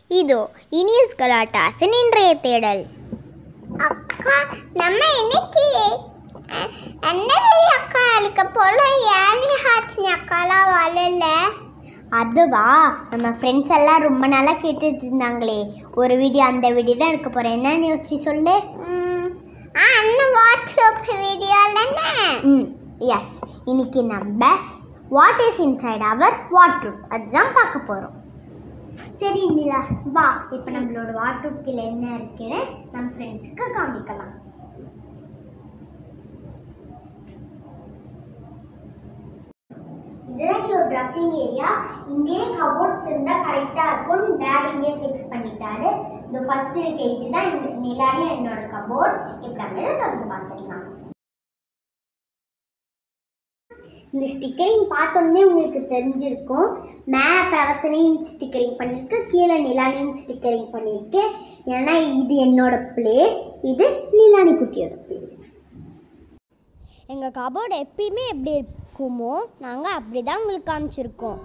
இதோ இனியஸ் கலாட்டாஸின் இன்றைய தேடல் அக்கா நம்ம இன்னைக்கு அஹ், என்ன வெளி அக்கா இருக்க போல ஏனி ஹாட்ஸ்னி அக்காலாம் வரல அதுவா நம்ம ஃப்ரெண்ட்ஸ் எல்லாம் ரொம்ப நாளாக கேட்டுட்டு இருந்தாங்களே ஒரு வீடியோ அந்த வீடியோ தான் எடுக்க போகிறேன் என்னன்னு யோசிச்சு சொல்லு ம், ஆ அண்ணன் வாட்ஸ்அப் வீடியோலன்னு ம் எஸ் இன்னைக்கு நம்ம what is inside our wardrobe அதுதான் பார்க்க போகிறோம் சரி நிலா வா இப்போ நம்மளோட வாட்ரூப்கில் என்ன இருக்குன்னு நம்ம ஃப்ரெண்ட்ஸுக்கு காமிக்கலாம் இதுதான் எங்களோட ட்ரெஸ்ஸிங் ஏரியா இங்கேயே கபோர்ட்ஸ் இருந்தால் கரெக்டாக இருக்கும் டேட் இங்கேயே ஃபிக்ஸ் பண்ணிட்டாரு இந்த ஃபர்ஸ்ட் இருக்க இதுதான் இந்த நிலாடியும் என்னோட கபோர்ட் இப்போ நம்ம இதை திறந்து பார்த்துக்கலாம் இந்த ஸ்டிக்கரிங் பார்த்தோன்னே உங்களுக்கு தெரிஞ்சிருக்கும் மேலே பிரவத்தனையும் ஸ்டிக்கரிங் பண்ணியிருக்கு கீழே நிலானியும் ஸ்டிக்கரிங் பண்ணியிருக்கு ஏன்னா இது என்னோட பிளேஸ் இது நிலானி குட்டியோட பிளேஸ் எங்கள் கபோர்டு எப்பயுமே எப்படி இருக்குமோ நாங்கள் அப்படி தான் உங்களுக்கு காமிச்சிருக்கோம்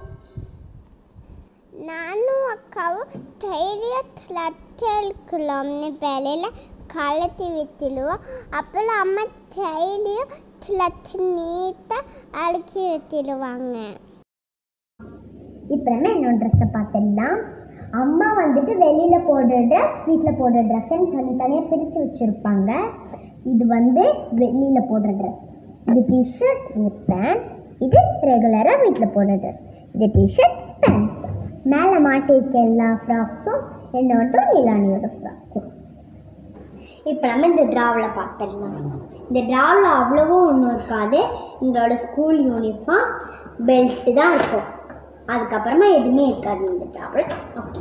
நானும் அக்காவும் தைரியத்தில் எடுக்கலாம்னு வேலையில் கலத்தி விட்டுடுவோம் அப்புறம் அம்மா தைரியம் திளத்து நீட்டாக அடுக்கி விட்டுடுவாங்க இப்போ நம்ம என்னோட ட்ரெஸ்ஸை பார்த்துடலாம் அம்மா வந்துட்டு வெளியில் போடுற ட்ரெஸ் வீட்டில் போடுற ட்ரெஸ்ஸுன்னு தனித்தனியாக பிரித்து வச்சுருப்பாங்க இது வந்து வெளியில் போடுற ட்ரெஸ் இது டிஷர்ட் இது பேண்ட் இது ரெகுலராக வீட்டில் போடுற ட்ரெஸ் இது டிஷர்ட் பேண்ட் மேலே மாட்டிருக்க எல்லா ஃப்ராக்ஸும் என்னோட நிலானியோட ஃப்ராக்கும் இப்போ நம்ம இந்த ட்ராவில் பார்த்துடலாம் இந்த ட்ராவில் அவ்வளவும் ஒன்றும் இருக்காது எங்களோட ஸ்கூல் யூனிஃபார்ம் பெல்ட்டு தான் இருக்கும் அதுக்கப்புறமா எதுவுமே இருக்காது இந்த ட்ராவல் ஓகே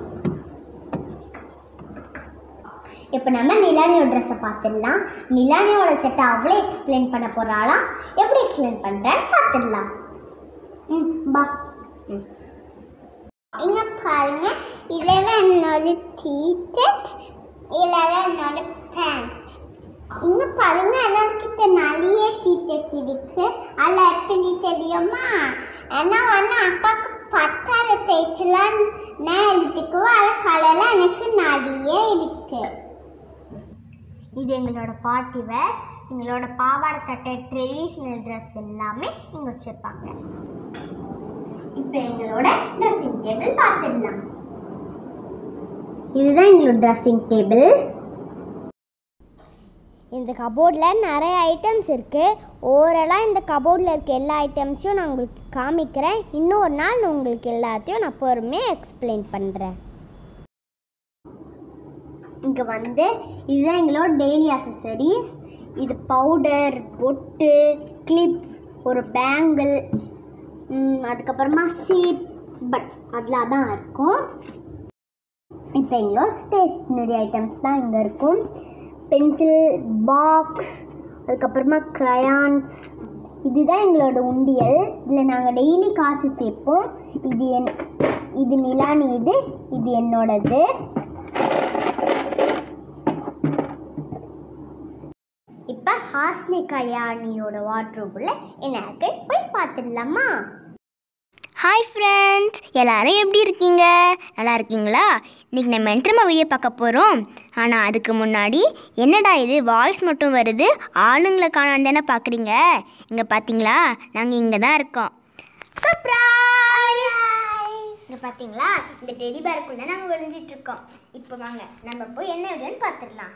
இப்போ நம்ம நிலானியோட ட்ரெஸ்ஸை பார்த்துடலாம் நிலானியோட செட்டை அவ்வளோ எக்ஸ்பிளைன் பண்ண போகிறாளா எப்படி எக்ஸ்பிளைன் பண்ணுறேன்னு பார்த்துடலாம் ம் பா ம் இங்க பாருங்க இதெல்லாம் என்னோட டீஷர்ட் இதெல்லாம் என்னோட பேண்ட் இங்க பாருங்க கிட்ட நிறைய டீஷர்ட் இருக்கு அதில் எப்படி தெரியுமா ஏன்னா வந்து அக்காவுக்கு பத்தாறு தேய்ச்சலாம் நான் எழுதிக்குவோம் அதில் கலரில் எனக்கு நிறைய இருக்கு இது எங்களோட பார்ட்டி வேர் எங்களோட பாவாடை சட்டை ட்ரெடிஷ்னல் ட்ரெஸ் எல்லாமே இங்கே வச்சுருப்பாங்க இப்போ எங்களோட ட்ரெஸ்ஸிங் டேபிள் பார்த்துடலாம் இதுதான் எங்களோட ட்ரெஸ்ஸிங் டேபிள் இந்த கபோர்டில் நிறைய ஐட்டம்ஸ் இருக்குது ஓவராலாக இந்த கபோர்டில் இருக்க எல்லா ஐட்டம்ஸையும் நான் உங்களுக்கு காமிக்கிறேன் இன்னொரு நாள் உங்களுக்கு எல்லாத்தையும் நான் பொறுமையாக எக்ஸ்பிளைன் பண்ணுறேன் இங்கே வந்து இதுதான் எங்களோட டெய்லி அசசரிஸ் இது பவுடர் பொட்டு கிளிப்ஸ் ஒரு பேங்கிள் அதுக்கப்புறமா சீப் பட்ஸ் அதெல்லாம் தான் இருக்கும் இப்போ எங்களோட ஸ்டேஷ்னரி ஐட்டம்ஸ் தான் இங்கே இருக்கும் பென்சில் பாக்ஸ் அதுக்கப்புறமா க்ரையான்ஸ் இதுதான் எங்களோட உண்டியல் இதில் நாங்கள் டெய்லி காசு சேர்ப்போம் இது என் இது நிலானி இது இது என்னோடது இப்போ ஹாஸ்னி கல்யாணியோட வாட்ரூப்பில் என்ன இருக்கு போய் பார்த்துடலாமா ஹாய் ஃப்ரெண்ட்ஸ் எல்லாரும் எப்படி இருக்கீங்க நல்லா இருக்கீங்களா இன்றைக்கி நம்ம என்ட்ரமா வீடியோ பார்க்க போகிறோம் ஆனால் அதுக்கு முன்னாடி என்னடா இது வாய்ஸ் மட்டும் வருது ஆளுங்களை காணான்னு தானே பார்க்குறீங்க இங்கே பார்த்தீங்களா நாங்கள் இங்கே தான் இருக்கோம் சர்ப்ரைஸ் இங்கே பார்த்தீங்களா இந்த டெடி பேருக்குள்ளே நாங்கள் விழுந்துட்டு இருக்கோம் இப்போ வாங்க நம்ம போய் என்ன வீடியோன்னு பார்த்துடலாம்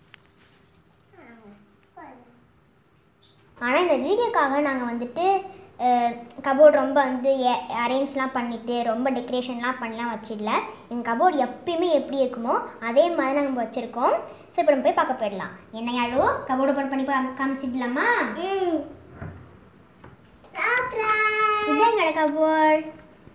ஆனால் இந்த வீடியோக்காக நாங்கள் வந்துட்டு கபோர்டு ரொம்ப வந்து அரேஞ்ச்லாம் பண்ணிவிட்டு ரொம்ப டெக்கரேஷன்லாம் பண்ணலாம் வச்சிடல எங்கள் கபோர்டு எப்பயுமே எப்படி இருக்குமோ அதே மாதிரி நாங்கள் வச்சுருக்கோம் ஸோ இப்போ நம்ம போய் பார்க்க போயிடலாம் என்ன யாரோ கபோர்டு ஓப்பன் பண்ணி பா- காமிச்சிடலாமா இதுதான் எங்களோட கபோர்டு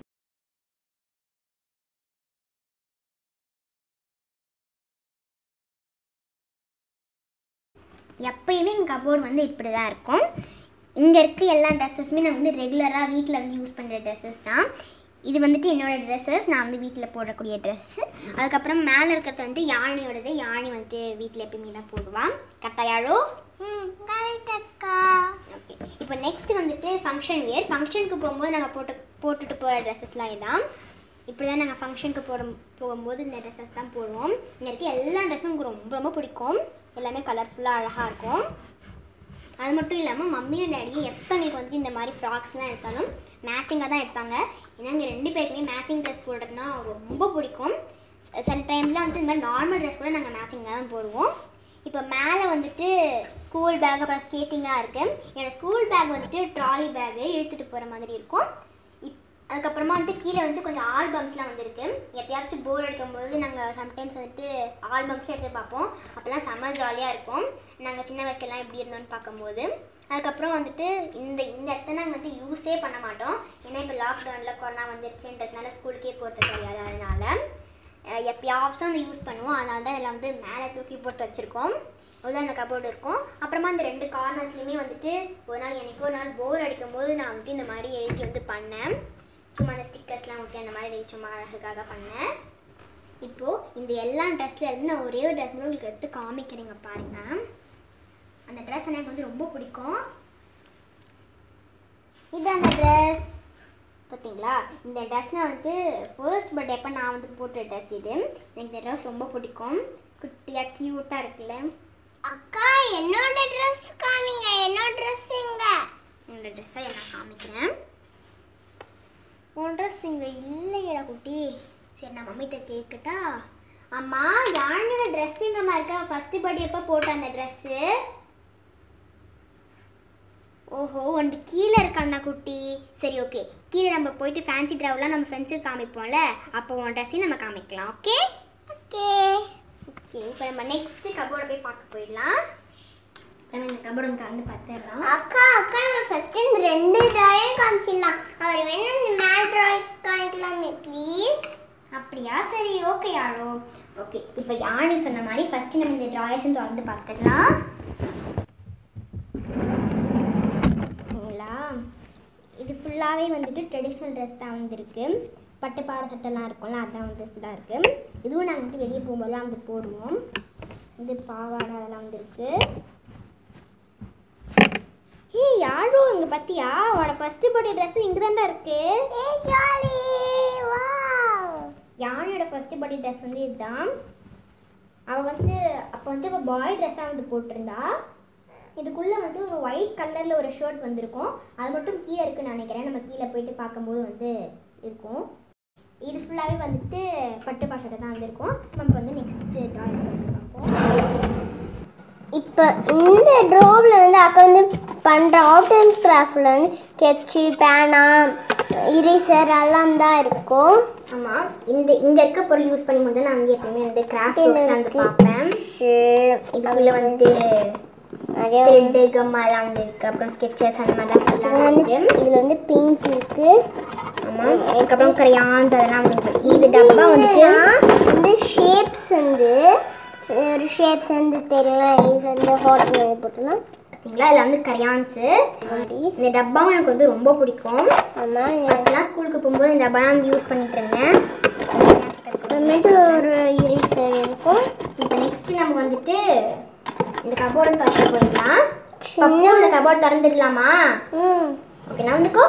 எப்பயுமே எங்கள் கபோர்டு வந்து இப்படி தான் இருக்கும் இங்கே இருக்க எல்லா ட்ரெஸ்ஸஸுமே நான் வந்து ரெகுலராக வீட்டில் வந்து யூஸ் பண்ணுற ட்ரெஸ்ஸஸ் தான் இது வந்துட்டு என்னோட ட்ரெஸ்ஸஸ் நான் வந்து வீட்டில் போடக்கூடிய ட்ரெஸ்ஸு அதுக்கப்புறம் மேலே இருக்கிறது வந்து யானையோடது யானை வந்துட்டு வீட்டில் எப்பயுமே தான் போடுவான் கரெக்டாயாழோ கரெக்டக்கா ஓகே இப்போ நெக்ஸ்ட் வந்துட்டு ஃபங்க்ஷன் வியர் ஃபங்க்ஷனுக்கு போகும்போது நாங்கள் போட்டு போட்டுட்டு போகிற ட்ரெஸ்ஸஸ்லாம் இதான் இப்படி தான் நாங்கள் ஃபங்க்ஷனுக்கு போகிற போகும்போது இந்த ட்ரெஸ்ஸஸ் தான் போடுவோம் இங்கே இருக்க எல்லா ட்ரெஸ்ஸும் எனக்கு ரொம்ப ரொம்ப பிடிக்கும் எல்லாமே கலர்ஃபுல்லாக அழகாக இருக்கும் அது மட்டும் இல்லாமல் மம்மியும் டேடியும் எப்போ எங்களுக்கு வந்து இந்த மாதிரி ஃப்ராக்ஸ்லாம் எடுத்தாலும் மேட்சிங்காக தான் எடுப்பாங்க ஏன்னா எங்கள் ரெண்டு பேருக்குமே மேட்சிங் ட்ரெஸ் போடுறதுனா ரொம்ப பிடிக்கும் ச- சில டைமில் வந்து இந்த மாதிரி நார்மல் ட்ரெஸ் கூட நாங்கள் மேட்சிங்காக தான் போடுவோம் இப்போ மேலே வந்துட்டு ஸ்கூல் பேக் அப்புறம் ஸ்கேட்டிங்காக இருக்குது என்னோடய ஸ்கூல் பேக் வந்துட்டு ட்ராலி பேக்கு இழுத்துட்டு போகிற மாதிரி இருக்கும் இப் அதுக்கப்புறமா வந்துட்டு கீழே வந்து கொஞ்சம் ஆல்பம்ஸ்லாம் வந்திருக்கு எப்பயாச்சும் போர் அடிக்கும்போது நாங்கள் சம்டைம்ஸ் வந்துட்டு ஆல்பம்ஸ்லாம் எடுத்து பார்ப்போம் அப்போல்லாம் செம்ம ஜாலியாக இருக்கும் நாங்கள் சின்ன வயசுலலாம் எப்படி இருந்தோம்னு பார்க்கும்போது அதுக்கப்புறம் வந்துட்டு இந்த இந்த இடத்த நாங்கள் வந்து யூஸே பண்ண மாட்டோம் ஏன்னா இப்போ லாக்டவுனில் கொரோனா வந்துருச்சுன்றதுனால ஸ்கூலுக்கே போகிறது கிடையாது அதனால அஹ் எப்பயாச்சும் அந்த யூஸ் பண்ணுவோம் அதனால தான் இதில் வந்து மேலே தூக்கி போட்டு வச்சுருக்கோம் அவ்வளோ அந்த கபோர்டு இருக்கும் அப்புறமா இந்த ரெண்டு கார்னர்ஸ்லையுமே வந்துட்டு ஒரு நாள் எனக்கு ஒரு நாள் போர் அடிக்கும்போது நான் வந்துட்டு இந்த மாதிரி எழுதி வந்து பண்ணேன் சும்மா அந்த ஸ்டிக்கர்ஸ்லாம் விட்டு அந்த மாதிரி சும்மா அழகுக்காக பண்ணேன் இப்போது இந்த எல்லா ட்ரெஸ்ல இருந்து நான் ஒரே ஒரு ட்ரெஸ் மட்டும் உங்களுக்கு எடுத்து காமிக்கிறேங்க பாருங்க அந்த ட்ரெஸ் எனக்கு வந்து ரொம்ப பிடிக்கும் இது அந்த ட்ரெஸ் பார்த்தீங்களா இந்த ட்ரெஸ் நான் வந்துட்டு ஃபர்ஸ்ட் பர்த்டே அப்போ நான் வந்து போட்ட ட்ரெஸ் இது எனக்கு இந்த ட்ரெஸ் ரொம்ப பிடிக்கும் குட்டியாக க்யூட்டாக இருக்குல்ல அக்கா என்னோட ட்ரெஸ் காமிங்க என்னோட ட்ரெஸ் எங்க என்னோட ட்ரெஸ்ஸை நான் காமிக்கிறேன் உன் ட்ரெஸ் இங்கே இல்லையடா குட்டி சரி நான் மம்மிகிட்ட கேட்கட்டா அம்மா யானோட ட்ரெஸ் எங்கம்மா இருக்கா ஃபஸ்ட்டு பர்த்டே எப்போ போட்ட அந்த ட்ரெஸ்ஸு ஓஹோ ஒன்று கீழே இருக்காண்ணா குட்டி சரி ஓகே கீழே நம்ம போயிட்டு ஃபேன்சி ட்ராவெலாம் நம்ம ஃப்ரெண்ட்ஸுக்கு காமிப்போம்ல அப்போ உன் ட்ரெஸ்ஸையும் நம்ம காமிக்கலாம் ஓகே ஓகே ஓகே இப்போ நம்ம நெக்ஸ்ட்டு கபோர்டை போய் பார்க்க போயிடலாம் நம்ம இந்த கபோர்டு திறந்து பார்த்துடலாம் அக்கா அக்கா நம்ம ஃபர்ஸ்ட் இந்த ரெண்டு டிராயர் காமிச்சிடலாம் அவர் வேணா இந்த மேல் டிராயர் காமிக்கலாமே ப்ளீஸ் அப்படியா சரி ஓகே யாரோ ஓகே இப்போ யானி சொன்ன மாதிரி ஃபர்ஸ்ட் நம்ம இந்த ட்ராயர்ஸும் திறந்து பார்த்துடலாம் சரிங்களா இது ஃபுல்லாகவே வந்துட்டு ட்ரெடிஷ்னல் ட்ரெஸ் தான் வந்திருக்கு பட்டு பாட சட்டைலாம் இருக்கும்ல அதான் வந்து ஃபுல்லாக இருக்குது இதுவும் நாங்கள் வந்துட்டு வெளியே போகும்போதெல்லாம் வந்து போடுவோம் இது பாவாடை அதெல்லாம் வந்துருக்கு ஏய் யாரோ இங்கே பார்த்தியா அவனோட ஃபஸ்ட்டு பர்த்டே ட்ரெஸ் இங்கே தான்டா இருக்குது ஏ ஜாலி வாவ் யானையோட ஃபர்ஸ்ட் பர்த்டே ட்ரெஸ் வந்து இதுதான் அவள் வந்து அப்போ வந்து அவள் பாய் ட்ரெஸ் தான் வந்து போட்டிருந்தா இதுக்குள்ளே வந்து ஒரு ஒயிட் கலரில் ஒரு ஷர்ட் வந்திருக்கும் அது மட்டும் கீழே இருக்குன்னு நினைக்கிறேன் நம்ம கீழே போயிட்டு பார்க்கும்போது வந்து இருக்கும் இது ஃபுல்லாகவே வந்துட்டு பட்டு பாஷத்தை தான் வந்திருக்கும் நம்ம வந்து நெக்ஸ்ட்டு ட்ராயிங் பண்ணி பார்ப்போம் இப்போ இந்த ட்ராவில் வந்து அக்கா வந்து பண்ணுற ஆர்ட் அண்ட் கிராஃப்டில் வந்து கெட்சி பேனா இரேசர் எல்லாம் தான் இருக்கும் ஆமாம் இந்த இங்கே இருக்க பொருள் யூஸ் பண்ணி மட்டும் நான் வந்து எப்பயுமே வந்து கிராஃப்ட் இந்த வந்து இருக்கு. பார்ப்பேன் இதுக்குள்ளே வந்து நிறைய த்ரெட்டு கம்மாலாம் வந்து இருக்குது அப்புறம் ஸ்கெச்சஸ் அந்த மாதிரிலாம் இது ஃபுல்லாக வந்து இருக்குது இதில் வந்து பெயிண்ட் இருக்குது ஆமாம் அதுக்கப்புறம் crayons அதெல்லாம் வந்து இது டப்பா வந்துட்டு வந்து ஷேப்ஸ் வந்து ஒரு ஷேப்ஸ் வந்து தெரியல இது வந்து ஹாட் போட்டுலாம் பார்த்தீங்களா இதில் வந்து crayons இந்த டப்பாவும் எனக்கு வந்து ரொம்ப பிடிக்கும் ஆமாம் ஃபஸ்ட்லாம் ஸ்கூலுக்கு போகும்போது இந்த டப்பா வந்து யூஸ் பண்ணிட்டு இருந்தேன் அப்புறமேட்டு ஒரு இரேசர் இருக்கும் இப்போ நெக்ஸ்ட் நம்ம வந்துட்டு இந்த கபோர்டு திறக்க போயிடலாம் சின்ன- பப்பு இந்த கபோர்டு திறந்துடலாமா ம் ஓகே நான் வந்துக்கோ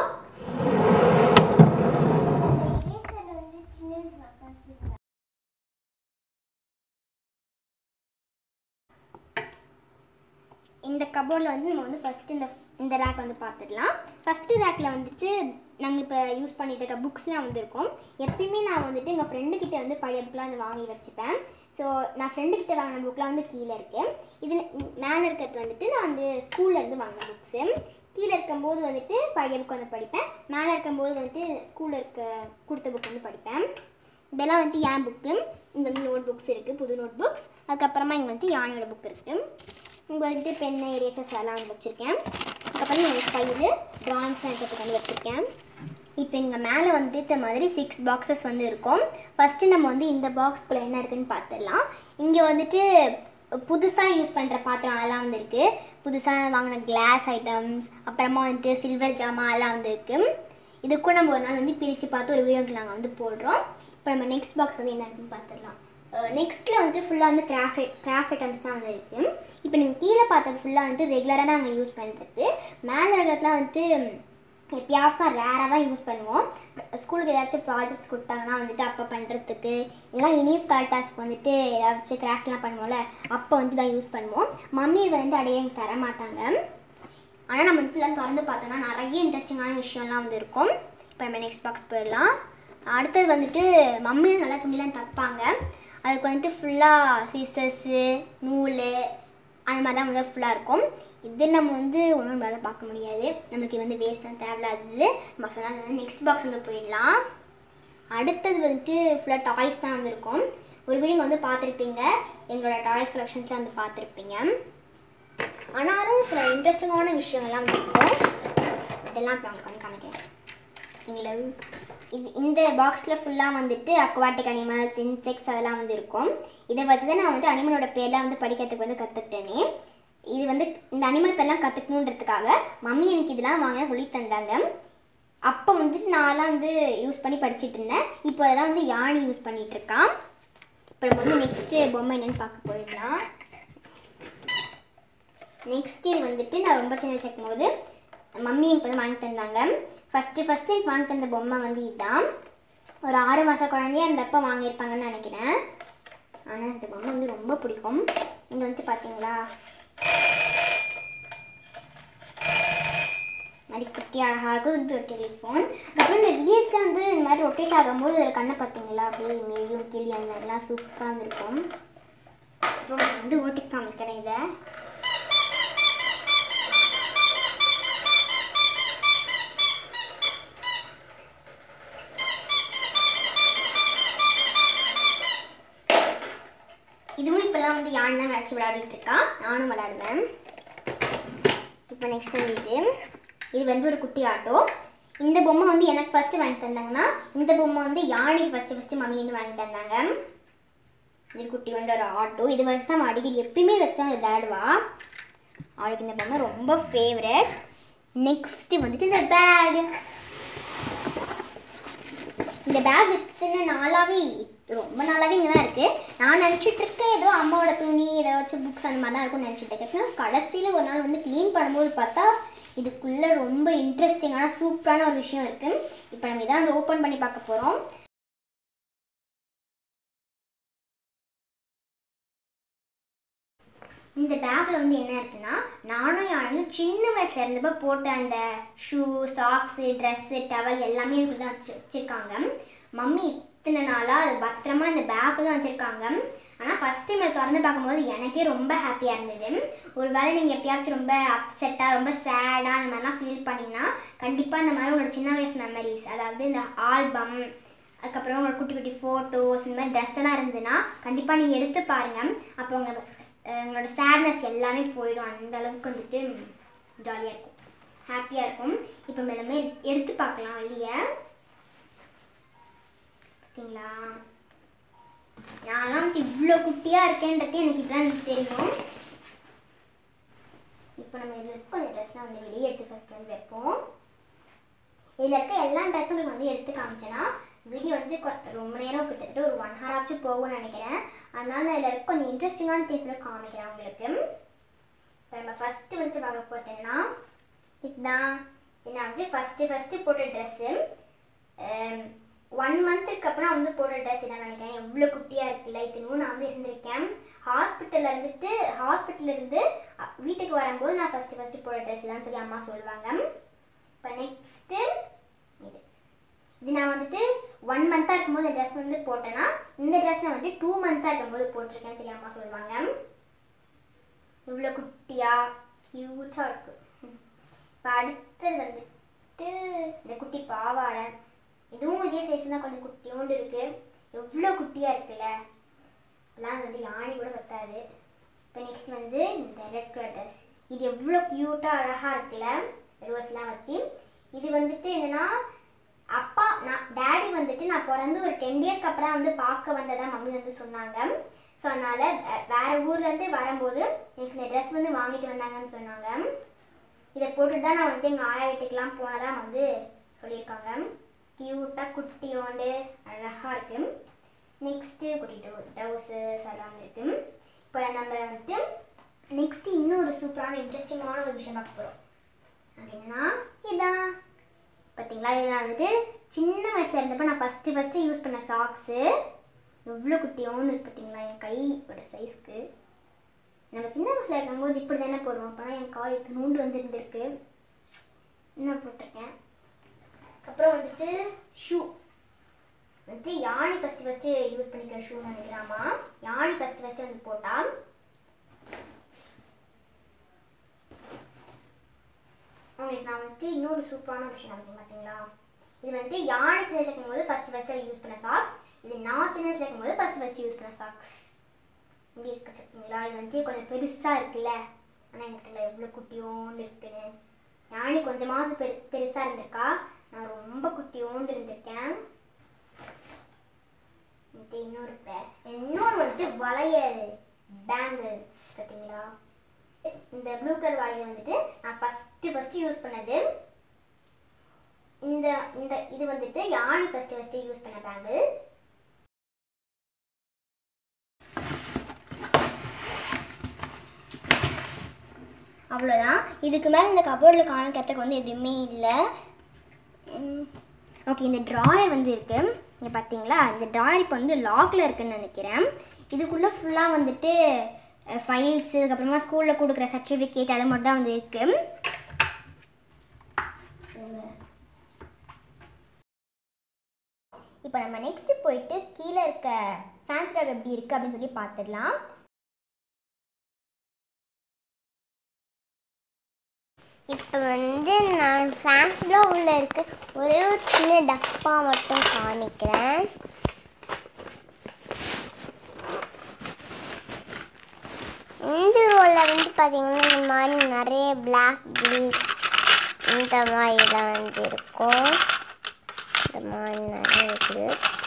இந்த கபோர்டில் வந்து நம்ம வந்து ஃபஸ்ட்டு இந்த இந்த ரேக் வந்து பார்த்துடலாம் ஃபஸ்ட்டு ரேக்கில் வந்துட்டு நாங்கள் இப்போ யூஸ் பண்ணிட்டு இருக்க புக்ஸ்லாம் வந்துருக்கும் எப்பயுமே நான் வந்துட்டு எங்கள் ஃப்ரெண்டுக்கிட்ட வந்து பழைய புக்கெலாம் வந்து வாங்கி வச்சுப்பேன் ஸோ நான் ஃப்ரெண்டுக்கிட்ட வாங்கின புக்லாம் வந்து கீழே இருக்குது இது மேலே இருக்கிறது வந்துட்டு நான் வந்து ஸ்கூல்லேருந்து வாங்கின புக்ஸு கீழே இருக்கும்போது வந்துட்டு பழைய புக் வந்து படிப்பேன் மேலே இருக்கும்போது வந்துட்டு ஸ்கூலில் இருக்க கொடுத்த புக் வந்து படிப்பேன் இதெல்லாம் வந்துட்டு என் புக்கு இங்கே வந்து நோட் புக்ஸ் இருக்குது புது நோட் புக்ஸ் அதுக்கப்புறமா இங்கே வந்துட்டு யானையோட புக் இருக்குது இங்கே வந்துட்டு பென்னு எரேசர்ஸ் எல்லாம் வந்து வச்சுருக்கேன் அதுக்கப்புறம் இங்கே ஃபைலு ட்ராயிங்ஸ்லாம் எடுக்கிறதுக்கு வந்து வச்சுருக்கேன் இப்போ இங்கே மேலே வந்துட்டு இந்த மாதிரி சிக்ஸ் பாக்ஸஸ் வந்து இருக்கும் ஃபஸ்ட்டு நம்ம வந்து இந்த பாக்ஸ்குள்ளே என்ன இருக்குன்னு பார்த்துடலாம் இங்கே வந்துட்டு புதுசாக யூஸ் பண்ணுற பாத்திரம் அதெல்லாம் வந்து இருக்குது புதுசாக வாங்கின கிளாஸ் ஐட்டம்ஸ் அப்புறமா வந்துட்டு சில்வர் ஜாமான் அதெல்லாம் வந்து இருக்குது இதுக்கும் நம்ம ஒரு நாள் வந்து பிரித்து பார்த்து ஒரு வீடியோக்கு நாங்கள் வந்து போடுறோம் இப்போ நம்ம நெக்ஸ்ட் பாக்ஸ் வந்து என்ன இருக்குன்னு பார்த்துடலாம் நெக்ஸ்ட்டில் வந்துட்டு ஃபுல்லாக வந்து கிராஃப்ட் கிராஃப்ட் ஐட்டம்ஸ் தான் வந்து இருக்குது இப்போ நீங்கள் கீழே பார்த்தது ஃபுல்லாக வந்துட்டு ரெகுலராக நாங்கள் யூஸ் பண்ணுறது மேலே இருக்கிறதுலாம் வந்துட்டு எப்பயாவது தான் ரேராக தான் யூஸ் பண்ணுவோம் ஸ்கூலுக்கு ஏதாச்சும் ப்ராஜெக்ட்ஸ் கொடுத்தாங்கன்னா வந்துட்டு அப்போ பண்ணுறதுக்கு இல்லைனா இனிஸ் டாஸ்க் வந்துட்டு ஏதாச்சும் கிராஃப்ட்லாம் பண்ணுவோம்ல அப்போ வந்து தான் யூஸ் பண்ணுவோம் மம்மி இது வந்துட்டு அடையே எனக்கு தர மாட்டாங்க ஆனால் நம்ம இதெல்லாம் திறந்து பார்த்தோம்னா நிறைய இன்ட்ரெஸ்டிங்கான விஷயம்லாம் வந்து இருக்கும் இப்போ நம்ம நெக்ஸ்ட் பாக்ஸ் போயிடலாம் அடுத்தது வந்துட்டு மம்மியும் நல்லா துணிலாம் தைப்பாங்க அதுக்கு வந்துட்டு ஃபுல்லாக சீசஸ்ஸு நூல் அந்த மாதிரி தான் வந்து ஃபுல்லாக இருக்கும் இது நம்ம வந்து ஒன்றும் நம்மளால் பார்க்க முடியாது நம்மளுக்கு இது வந்து வேஸ்ட் தான் தேவையில்லாதது நம்ம சொன்னால் நெக்ஸ்ட் பாக்ஸ் வந்து போயிடலாம் அடுத்தது வந்துட்டு ஃபுல்லாக டாய்ஸ் தான் வந்திருக்கும் ஒரு வீடியோ வந்து பார்த்துருப்பீங்க எங்களோட டாய்ஸ் கலெக்ஷன்ஸ்லாம் வந்து பார்த்துருப்பீங்க ஆனாலும் சில இன்ட்ரெஸ்டிங்கான விஷயங்கள்லாம் வந்து இருக்கும் இதெல்லாம் இப்போ உங்களுக்கு வந்து காமிக்கிறேன் சரிங்களா இது இந்த பாக்ஸில் ஃபுல்லாக வந்துட்டு அக்வாட்டிக் அனிமல்ஸ் இன்செக்ட்ஸ் அதெல்லாம் வந்து இருக்கும் இதை வச்சு தான் நான் வந்துட்டு அனிமலோட பேர்லாம் வந்து படிக்கிறதுக்கு வந்து கற்றுக்கிட்டேனே இது வந்து இந்த அனிமல் பேர்லாம் கற்றுக்கணுன்றதுக்காக மம்மி எனக்கு இதெல்லாம் வாங்க சொல்லி தந்தாங்க அப்போ வந்துட்டு நான்லாம் வந்து யூஸ் பண்ணி படிச்சுட்டு இருந்தேன் இப்போ அதெல்லாம் வந்து யானை யூஸ் பண்ணிட்டு இருக்கான் இப்போ நம்ம வந்து நெக்ஸ்ட்டு பொம்மை என்னன்னு பார்க்க போயிடலாம் நெக்ஸ்ட் இது வந்துட்டு நான் ரொம்ப சின்ன வயசு போது மம்மி எனக்கு வந்து வாங்கி தந்தாங்க ஃபஸ்ட்டு ஃபஸ்ட்டு எனக்கு வாங்கி தந்த பொம்மை வந்து இதுதான் ஒரு ஆறு மாத குழந்தைய அந்த அப்பா வாங்கியிருப்பாங்கன்னு நினைக்கிறேன் ஆனால் இந்த பொம்மை வந்து ரொம்ப பிடிக்கும் இங்கே வந்துட்டு பார்த்தீங்களா மாதிரி குட்டி அழகாக இருக்கும் இது ஒரு டெலிஃபோன் அப்புறம் இந்த வில்லேஜில் வந்து இந்த மாதிரி ரொட்டேட் ஆகும்போது ஒரு கண்ணை பார்த்தீங்களா அப்படியே மேலும் கிளி அந்த மாதிரிலாம் சூப்பராக இருந்திருக்கும் அப்புறம் நான் வந்து ஓட்டி காமிக்கிறேன் இதை இதுவும் இப்போல்லாம் வந்து யானை தான் வச்சு விளையாடிட்டு இருக்கா நானும் விளையாடுவேன் இப்போ நெக்ஸ்ட் வந்து இது இது வந்து ஒரு குட்டி ஆட்டோ இந்த பொம்மை வந்து எனக்கு ஃபஸ்ட்டு வாங்கி தந்தாங்கன்னா இந்த பொம்மை வந்து யானைக்கு ஃபஸ்ட்டு ஃபஸ்ட்டு மம்மி வந்து வாங்கி தந்தாங்க இது குட்டி கொண்ட ஒரு ஆட்டோ இது வச்சு தான் அவன் அடிக்கடி எப்பயுமே வச்சு தான் விளையாடுவா அவளுக்கு இந்த பொம்மை ரொம்ப ஃபேவரட் நெக்ஸ்ட் வந்துட்டு இந்த பேக் இந்த பேக் இத்தனை நாளாவே ரொம்ப நாளாவே இங்கே தான் இருக்குது நான் நினச்சிட்டு இருக்கேன் ஏதோ அம்மாவோட துணி ஏதாச்சும் புக்ஸ் அந்த மாதிரி தான் இருக்கும்னு நினச்சிட்டு இருக்கேன் கடைசியில் ஒரு நாள் வந்து க்ளீன் பண்ணும்போது பார்த்தா இதுக்குள்ளே ரொம்ப இன்ட்ரெஸ்டிங்கான சூப்பரான ஒரு விஷயம் இருக்குது இப்போ நம்ம இதான் வந்து ஓப்பன் பண்ணி பார்க்க போகிறோம் இந்த பேக்கில் வந்து என்ன இருக்குன்னா நானும் யாரும் சின்ன வயசுல இருந்தப்போ போட்ட அந்த ஷூ சாக்ஸு ட்ரெஸ்ஸு டவல் எல்லாமே இதுக்குள்ள தான் வச்சு வச்சுருக்காங்க மம்மி இத்தனை நாளாக அது பத்திரமா இந்த பேக்கில் தான் வச்சுருக்காங்க ஆனால் ஃபஸ்ட் டைம் அதை திறந்து பார்க்கும்போது எனக்கே ரொம்ப ஹாப்பியாக இருந்தது ஒருவேளை நீங்கள் எப்பயாச்சும் ரொம்ப அப்செட்டாக ரொம்ப சேடாக அந்த மாதிரிலாம் ஃபீல் பண்ணிங்கன்னா கண்டிப்பாக இந்த மாதிரி உங்களோட சின்ன வயசு மெமரிஸ் அதாவது இந்த ஆல்பம் அதுக்கப்புறம் உங்களோட குட்டி குட்டி ஃபோட்டோஸ் இந்த மாதிரி ட்ரெஸ் எல்லாம் இருந்ததுன்னா கண்டிப்பாக நீங்கள் எடுத்து பாருங்கள் அப்போ உங்கள் அஹ் உங்களோட சேட்னஸ் எல்லாமே போயிடும் அந்த அளவுக்கு வந்துட்டு ஜாலியாக இருக்கும் ஹாப்பியாக இருக்கும் இப்போ நம்ம எல்லாமே எடுத்து பார்க்கலாம் வெளியே பார்த்தீங்களா நான்லாம் வந்துட்டு இவ்வளோ குட்டியாக இருக்கேன்றது எனக்கு இப்பதான் எனக்கு தெரியும் இப்போ நம்ம இதில் இருக்க கொஞ்சம் ட்ரெஸ்லாம் வந்து வெளியே எடுத்து ஃபஸ்ட் வந்து வைப்போம் இதில் இருக்க எல்லா ட்ரெஸ்ஸும் உங்களுக்கு வந்து எடுத்து காமிச்சேன்னா வீடியோ வந்து கொ- ரொம்ப நேரம் கிட்டத்தட்ட ஒரு ஒன் ஹவர் ஆச்சும் போகும்னு நினைக்கிறேன் அதனால நான் இதில் இருக்க கொஞ்சம் இன்ட்ரெஸ்டிங்கான திங்ஸ் காமிக்கிறேன் உங்களுக்கு இப்போ நம்ம ஃபஸ்ட்டு வந்து பார்க்க போகிறதுன்னா இதுதான் இது நான் வந்து ஃபஸ்ட்டு ஃபஸ்ட்டு போட்ட ட்ரெஸ்ஸு ஒன் மந்த்துக்கு அப்புறம் வந்து போட்ட ட்ரெஸ் இதான் நினைக்கிறேன் எவ்வளோ குட்டியாக இருக்குல்ல இதுவும் நான் வந்து இருந்திருக்கேன் ஹாஸ்பிட்டலில் இருந்துட்டு ஹாஸ்பிட்டல்ல இருந்து அ- வீட்டுக்கு வரும்போது நான் ஃபஸ்ட்டு ஃபஸ்ட்டு போட்ட ட்ரெஸ் தான் சொல்லி அம்மா சொல்லுவாங்க இப்போ நெக்ஸ்ட்டு இது இது நான் வந்துட்டு ஒன் மந்த்தாக இருக்கும்போது இந்த ட்ரெஸ் வந்து போட்டேன்னா இந்த ட்ரெஸ் நான் வந்து டூ மந்த்ஸாக இருக்கும்போது போட்டிருக்கேன்னு சொல்லி அம்மா சொல்லுவாங்க இவ்வளோ குட்டியாக க்யூட்டாக இருக்கு இப்போ அடுத்தது வந்துட்டு இந்த குட்டி பாவாடை இதுவும் இதே சைஸ் தான் கொஞ்சம் குட்டியோண்டு இருக்கு எவ்வளோ குட்டியாக இருக்குல்ல அதெல்லாம் வந்து யானை கூட பத்தாது இப்போ நெக்ஸ்ட் வந்து இந்த ரெட் கலர் ட்ரெஸ் இது எவ்வளோ க்யூட்டாக அழகாக இருக்குல்ல ரோஸ்லாம் வச்சு இது வந்துட்டு என்னன்னா அப்பா நான் டேடி வந்துட்டு நான் பிறந்து ஒரு டென் டேஸ்க்கு அப்புறம் வந்து பார்க்க வந்ததா மம்மி வந்து சொன்னாங்க ஸோ அதனால வே- வேற ஊர்லேருந்து வரும்போது எனக்கு இந்த ட்ரெஸ் வந்து வாங்கிட்டு வந்தாங்கன்னு சொன்னாங்க இதை போட்டுட்டு தான் நான் வந்து எங்கள் ஆயா வீட்டுக்கெலாம் போனதா வந்து சொல்லியிருக்காங்க க்யூட்டாக குட்டியோண்டு அழகாக இருக்கு நெக்ஸ்ட்டு குட்டி டவு ட்ரௌசர்ஸ் எல்லாம் இருக்கு இப்போ நம்ம வந்துட்டு நெக்ஸ்ட் இன்னும் ஒரு சூப்பரான இன்ட்ரெஸ்டிங்கான ஒரு விஷயம் பார்க்க போகிறோம் அது என்னன்னா இதான் பார்த்தீங்களா இது நான் வந்துட்டு சின்ன வயசில் இருந்தப்போ நான் ஃபஸ்ட்டு ஃபஸ்ட்டு யூஸ் பண்ண சாக்ஸு எவ்வளோ குட்டியோன்னு இருக்கு பார்த்தீங்களா என் கையோட சைஸ்க்கு நம்ம சின்ன வயசில் இருக்கும்போது இப்படி தானே போடுவோம் அப்போனா என் கால் இப்போ நூண்டு வந்து இருந்திருக்கு இன்னும் போட்டிருக்கேன் அப்புறம் வந்துட்டு ஷூ வந்துட்டு யாழி ஃபஸ்ட்டு ஃபஸ்ட்டு யூஸ் பண்ணிக்கிற ஷூ நினைக்கிறாமா யாழி ஃபஸ்ட்டு ஃபஸ்ட்டு வந்து போட்டால் உங்களுக்கு நான் வந்துட்டு இன்னொரு சூப்பரான விஷயம் நினைக்கிறேன் பார்த்தீங்களா இது வந்துட்டு யாழி சின்ன இருக்கும் போது ஃபஸ்ட்டு ஃபஸ்ட்டு யூஸ் பண்ண சாக்ஸ் இது நான் சின்ன வயசுல இருக்கும்போது ஃபஸ்ட்டு ஃபஸ்ட்டு யூஸ் பண்ண சாக்ஸ் இப்படி இருக்கு பார்த்தீங்களா இது வந்துட்டு கொஞ்சம் பெருசாக இருக்குல்ல ஆனால் எனக்கு தெரியல எவ்வளோ குட்டியோண்டு இருக்குன்னு யாழி கொஞ்சம் மாதம் பெரு பெருசாக இருந்திருக்கா நான் ரொம்ப குட்டியோண்டு இருந்திருக்கேன் இது இன்னொரு பேர் இன்னொரு வந்துட்டு வளையல் பேங்கிள்ஸ் பார்த்தீங்களா இந்த ப்ளூ கலர் வளையல் வந்துட்டு நான் ஃபஸ்ட்டு ஃபஸ்ட்டு யூஸ் பண்ணது இந்த இந்த இது வந்துட்டு யாழி ஃபஸ்ட்டு ஃபஸ்ட்டு யூஸ் பண்ண பேங்கிள் அவ்வளோதான் இதுக்கு மேலே இந்த கபோர்டில் காமிக்கிறதுக்கு வந்து எதுவுமே இல்லை ஓகே இந்த ட்ராயர் வந்து இருக்கு இங்கே பார்த்தீங்களா இந்த ட்ராயர் இப்போ வந்து லாக்கில் இருக்குன்னு நினைக்கிறேன் இதுக்குள்ளே ஃபுல்லாக வந்துட்டு ஃபைல்ஸ் அதுக்கப்புறமா ஸ்கூலில் கொடுக்குற சர்டிஃபிகேட் அது மட்டும் தான் வந்து இருக்கு இப்போ நம்ம நெக்ஸ்ட் போயிட்டு கீழே இருக்க ஃபேன்ஸ் ட்ராப் எப்படி இருக்குது அப்படின்னு சொல்லி பார்த்துடலாம் இப்போ வந்து நான் ஃபேன்ஸில் உள்ள இருக்க ஒரே ஒரு சின்ன டப்பா மட்டும் காமிக்கிறேன் இந்த ரோலில் வந்து பார்த்தீங்கன்னா இந்த மாதிரி நிறைய பிளாக் பீன்ஸ் இந்த மாதிரிலாம் வந்து இருக்கும் இந்த மாதிரி நிறைய இருக்குது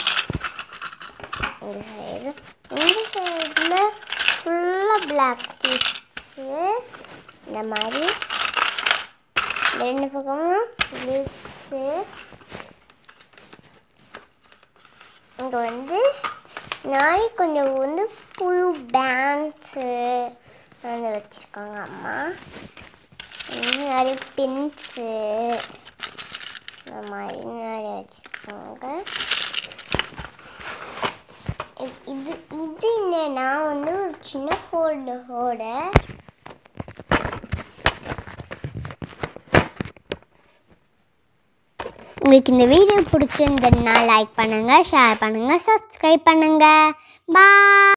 இந்த சைடு இந்த சைடில் ஃபுல்லாக பிளாக் டீஸு இந்த மாதிரி இந்த ரெண்டு பக்கமும் லிப்ஸு இங்கே வந்து நாரி கொஞ்சம் வந்து புது பேண்ட்ஸு வந்து வச்சுருக்காங்க அம்மா இன்னும் நிறைய பின்ஸு இந்த மாதிரி நிறைய வச்சுருக்காங்க இது இது என்னன்னா வந்து ஒரு சின்ன ஃபோல்டரோட உங்களுக்கு இந்த வீடியோ பிடிச்சிருந்ததுன்னா லைக் பண்ணுங்கள் ஷேர் பண்ணுங்கள் சப்ஸ்கிரைப் பண்ணுங்கள் பாய்